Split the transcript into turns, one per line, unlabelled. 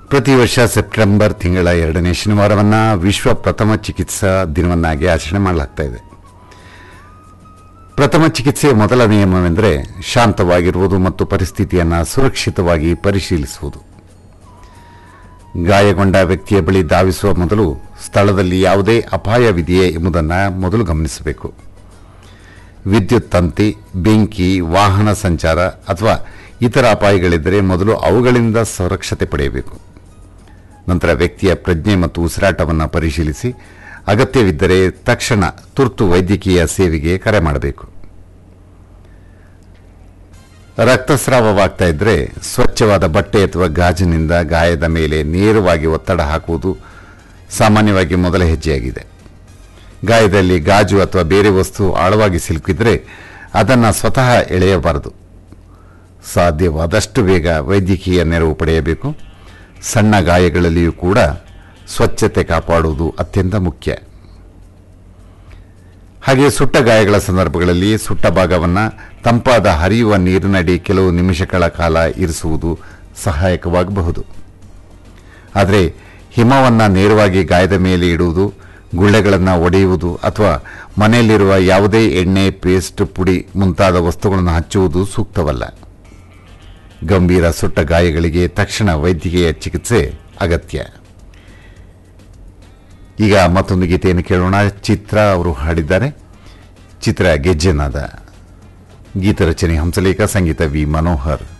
ಪ್ರತಿ ವರ್ಷ ಸೆಪ್ಟೆಂಬರ್ ತಿಂಗಳ ಎರಡನೇ ಶನಿವಾರವನ್ನು ವಿಶ್ವ ಪ್ರಥಮ ಚಿಕಿತ್ಸಾ ದಿನವನ್ನಾಗಿ ಆಚರಣೆ ಮಾಡಲಾಗ್ತಾ ಇದೆ ಪ್ರಥಮ ಚಿಕಿತ್ಸೆಯ ಮೊದಲ ನಿಯಮವೆಂದರೆ ಶಾಂತವಾಗಿರುವುದು ಮತ್ತು ಪರಿಸ್ಥಿತಿಯನ್ನು ಸುರಕ್ಷಿತವಾಗಿ ಪರಿಶೀಲಿಸುವುದು ಗಾಯಗೊಂಡ ವ್ಯಕ್ತಿಯ ಬಳಿ ಧಾವಿಸುವ ಮೊದಲು ಸ್ಥಳದಲ್ಲಿ ಯಾವುದೇ ಅಪಾಯವಿದೆಯೇ ಎಂಬುದನ್ನು ಮೊದಲು ಗಮನಿಸಬೇಕು ವಿದ್ಯುತ್ ತಂತಿ ಬೆಂಕಿ ವಾಹನ ಸಂಚಾರ ಅಥವಾ ಇತರ ಅಪಾಯಗಳಿದ್ದರೆ ಮೊದಲು ಅವುಗಳಿಂದ ಸುರಕ್ಷತೆ ಪಡೆಯಬೇಕು ನಂತರ ವ್ಯಕ್ತಿಯ ಪ್ರಜ್ಞೆ ಮತ್ತು ಉಸಿರಾಟವನ್ನು ಪರಿಶೀಲಿಸಿ ಅಗತ್ಯವಿದ್ದರೆ ತಕ್ಷಣ ತುರ್ತು ವೈದ್ಯಕೀಯ ಸೇವೆಗೆ ಕರೆ ಮಾಡಬೇಕು ರಕ್ತಸ್ರಾವವಾಗ್ತಾ ಇದ್ದರೆ ಸ್ವಚ್ಛವಾದ ಬಟ್ಟೆ ಅಥವಾ ಗಾಜಿನಿಂದ ಗಾಯದ ಮೇಲೆ ನೇರವಾಗಿ ಒತ್ತಡ ಹಾಕುವುದು ಸಾಮಾನ್ಯವಾಗಿ ಮೊದಲ ಹೆಜ್ಜೆಯಾಗಿದೆ ಗಾಯದಲ್ಲಿ ಗಾಜು ಅಥವಾ ಬೇರೆ ವಸ್ತು ಆಳವಾಗಿ ಸಿಲುಕಿದ್ರೆ ಅದನ್ನು ಸ್ವತಃ ಎಳೆಯಬಾರದು ಸಾಧ್ಯವಾದಷ್ಟು ಬೇಗ ವೈದ್ಯಕೀಯ ನೆರವು ಪಡೆಯಬೇಕು ಸಣ್ಣ ಗಾಯಗಳಲ್ಲಿಯೂ ಕೂಡ ಸ್ವಚ್ಛತೆ ಕಾಪಾಡುವುದು ಅತ್ಯಂತ ಮುಖ್ಯ ಹಾಗೆ ಸುಟ್ಟ ಗಾಯಗಳ ಸಂದರ್ಭಗಳಲ್ಲಿ ಸುಟ್ಟ ಭಾಗವನ್ನು ತಂಪಾದ ಹರಿಯುವ ನೀರಿನಡಿ ಕೆಲವು ನಿಮಿಷಗಳ ಕಾಲ ಇರಿಸುವುದು ಸಹಾಯಕವಾಗಬಹುದು ಆದರೆ ಹಿಮವನ್ನು ನೇರವಾಗಿ ಗಾಯದ ಮೇಲೆ ಇಡುವುದು ಗುಳ್ಳೆಗಳನ್ನು ಒಡೆಯುವುದು ಅಥವಾ ಮನೆಯಲ್ಲಿರುವ ಯಾವುದೇ ಎಣ್ಣೆ ಪೇಸ್ಟ್ ಪುಡಿ ಮುಂತಾದ ವಸ್ತುಗಳನ್ನು ಹಚ್ಚುವುದು ಸೂಕ್ತವಲ್ಲ ಗಂಭೀರ ಸುಟ್ಟ ಗಾಯಗಳಿಗೆ ತಕ್ಷಣ ವೈದ್ಯಕೀಯ ಚಿಕಿತ್ಸೆ ಅಗತ್ಯ ಈಗ ಮತ್ತೊಂದು ಗೀತೆಯನ್ನು ಕೇಳೋಣ ಚಿತ್ರ ಅವರು ಹಾಡಿದ್ದಾರೆ ಚಿತ್ರ ಗೆಜ್ಜೆನಾದ ಗೀತ ರಚನೆ ಹಂಸಲೇಖ ಸಂಗೀತ ವಿ ಮನೋಹರ್